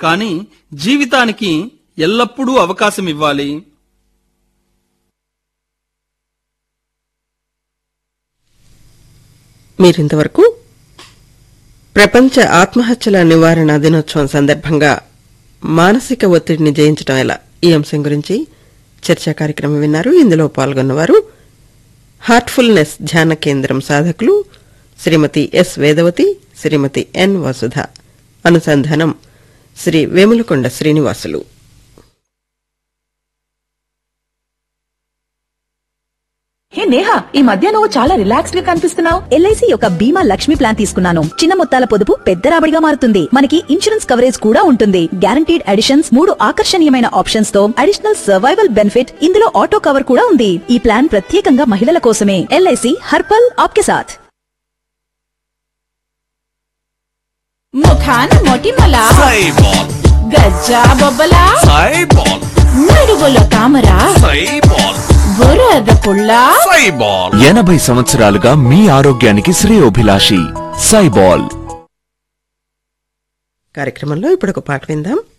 కానీ జీవితానికి ఎల్లప్పుడూ అవకాశం ఇవ్వాలి మీరింతవరకు ప్రపంచ ఆత్మహత్యల నివారణ దినోత్సవం సందర్భంగా మానసిక ఒత్తిడిని జయించడం ఎలా ఈ అంశం గురించి చర్చా కార్యక్రమం విన్నారు ఇందులో పాల్గొన్నవారు హార్ట్ఫుల్నెస్ ధ్యాన కేంద్రం సాధకులు శ్రీమతి ఎస్ వేదవతి శ్రీమతి ఎన్ వసుధ అనుసంధానం శ్రీ వేములకొండ శ్రీనివాసులు హే నేహా ఈ మధ్య నువ్వు చాలా రిలాక్స్డ్ గా కనిపిస్తున్నావు ఎల్ఐసి యొక్క బీమా లక్ష్మి ప్లాన్ తీసుకున్నాను చిన్న మొత్తాల పొదుపు పెద్ద రాబడిగా మారుతుంది మనకి ఇన్సూరెన్స్ కవరేజ్ కూడా ఉంటుంది గ్యారంటీడ్ అడిషన్స్ మూడు ఆకర్షణీయమైన ఆప్షన్స్ తో అడిషనల్ సర్వైవల్ బెనిఫిట్ ఇందులో ఆటో కవర్ కూడా ఉంది ఈ ప్లాన్ ప్రత్యేకంగా మహిళల కోసమే ఎల్ఐసి హర్పల్ ఆప్కే సాథ్ ముఖాన్ మొటిమల సైబాల్ గజ్జా బొబ్బల సైబాల్ నడుగుల తామర సైబాల్ బురద పుల్ల సైబాల్ ఎనభై సంవత్సరాలుగా మీ ఆరోగ్యానికి శ్రేయోభిలాషి సైబాల్ కార్యక్రమంలో ఇప్పుడు ఒక పాట విందాం